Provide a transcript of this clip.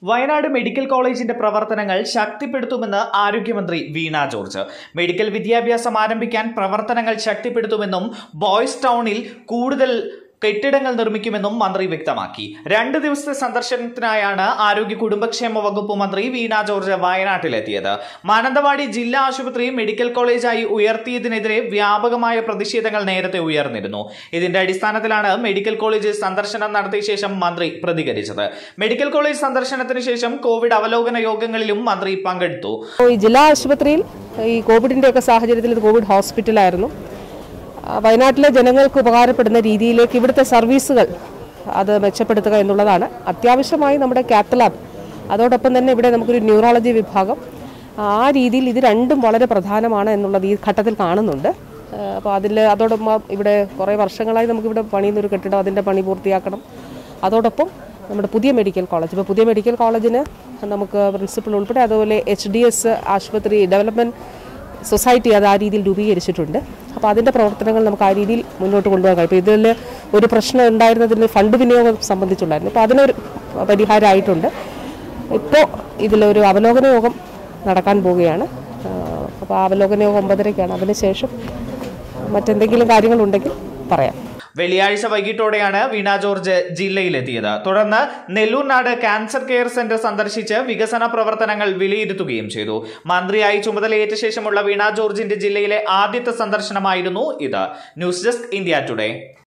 Wayanad medical കോളേജിന്റെ പ്രവർത്തനങ്ങൾ ശക്തിപ്പെടുത്തുമെന്ന് ആരോഗ്യമന്ത്രി വീണ ജോർജ് മെഡിക്കൽ വിദ്യാഭ്യാസം ആരംഭിക്കാൻ പ്രവർത്തനങ്ങൾ ശക്തിപ്പെടുത്തുമെന്നും ബോയ്സ് ടൗണിൽ കൂടുതൽ കെട്ടിടങ്ങൾ നിർമ്മിക്കുമെന്നും മന്ത്രി വ്യക്തമാക്കി രണ്ട് ദിവസത്തെ സന്ദർശനത്തിനായാണ് ആരോഗ്യ കുടുംബക്ഷേമ വകുപ്പ് മന്ത്രി വീണ ജോർജ് വയനാട്ടിലെത്തിയത് മാനന്തവാടി ജില്ലാ ആശുപത്രി മെഡിക്കൽ കോളേജായി ഉയർത്തിയതിനെതിരെ വ്യാപകമായ പ്രതിഷേധങ്ങൾ നേരത്തെ ഉയർന്നിരുന്നു ഇതിന്റെ അടിസ്ഥാനത്തിലാണ് മെഡിക്കൽ കോളേജ് സന്ദർശനം നടത്തിയ ശേഷം മന്ത്രി പ്രതികരിച്ചത് മെഡിക്കൽ കോളേജ് സന്ദർശനത്തിന് ശേഷം കോവിഡ് അവലോകന യോഗങ്ങളിലും മന്ത്രി പങ്കെടുത്തു ഈ ജില്ലാ ആശുപത്രിയിൽ ഈ കോവിഡിൻ്റെ ഒക്കെ സാഹചര്യത്തിൽ ഇത് കോവിഡ് ഹോസ്പിറ്റലായിരുന്നു ആ, വയനാട്ടിലെ ജനങ്ങൾക്ക് ഉപകാരപ്പെടുന്ന രീതിയിലേക്ക് ഇവിടുത്തെ സർവീസുകൾ അത് മെച്ചപ്പെടുത്തുക എന്നുള്ളതാണ് അത്യാവശ്യമായി നമ്മുടെ കാത്ത് ലാബ് അതോടൊപ്പം തന്നെ ഇവിടെ നമുക്കൊരു ന്യൂറോളജി വിഭാഗം ആ രീതിയിൽ ഇത് രണ്ടും വളരെ പ്രധാനമാണ് എന്നുള്ളത് ഈ ഘട്ടത്തിൽ കാണുന്നുണ്ട് അപ്പോൾ അതിൽ അതോടൊപ്പം ഇവിടെ കുറേ വർഷങ്ങളായി നമുക്കിവിടെ പണിയുന്ന ഒരു കെട്ടിടം അതിൻ്റെ പണി പൂർത്തിയാക്കണം അതോടൊപ്പം നമ്മുടെ പുതിയ മെഡിക്കൽ കോളേജ് ഇപ്പോൾ പുതിയ മെഡിക്കൽ കോളേജിന് നമുക്ക് പ്രിൻസിപ്പൽ ഉൾപ്പെടെ അതുപോലെ എച്ച് ഡി എസ് ആശുപത്രി ഡെവലപ്മെൻറ്റ് സൊസൈറ്റി അത് ആ രീതിയിൽ രൂപീകരിച്ചിട്ടുണ്ട് അപ്പോൾ അതിൻ്റെ പ്രവർത്തനങ്ങൾ നമുക്ക് ആ രീതിയിൽ മുന്നോട്ട് കൊണ്ടുപോകാൻ കഴിയും ഇപ്പോൾ ഇതിൽ ഒരു പ്രശ്നം ഉണ്ടായിരുന്നതിന് ഫണ്ട് വിനിയോഗം സംബന്ധിച്ചുള്ളായിരുന്നു അപ്പോൾ അതിനൊരു പരിഹാരമായിട്ടുണ്ട് ഇപ്പോൾ ഇതിലൊരു അവലോകന യോഗം നടക്കാൻ പോവുകയാണ് അപ്പോൾ ആ അവലോകന യോഗം ഒമ്പതരയ്ക്കാണ് അതിനുശേഷം മറ്റെന്തെങ്കിലും കാര്യങ്ങളുണ്ടെങ്കിൽ പറയാം വെള്ളിയാഴ്ച വൈകിട്ടോടെയാണ് വീണ ജോർജ് ജില്ലയിലെത്തിയത് തുടർന്ന് നെല്ലൂർനാട് ക്യാൻസർ കെയർ സെന്റർ സന്ദർശിച്ച് വികസന പ്രവർത്തനങ്ങൾ വിലയിരുത്തുകയും ചെയ്തു മന്ത്രിയായി ചുമതലയേറ്റ ശേഷമുള്ള വീണ ജോർജിന്റെ ജില്ലയിലെ ആദ്യത്തെ സന്ദർശനമായിരുന്നു ഇത് ന്യൂസ് ഡെസ്ക് ഇന്ത്യ ടുഡേ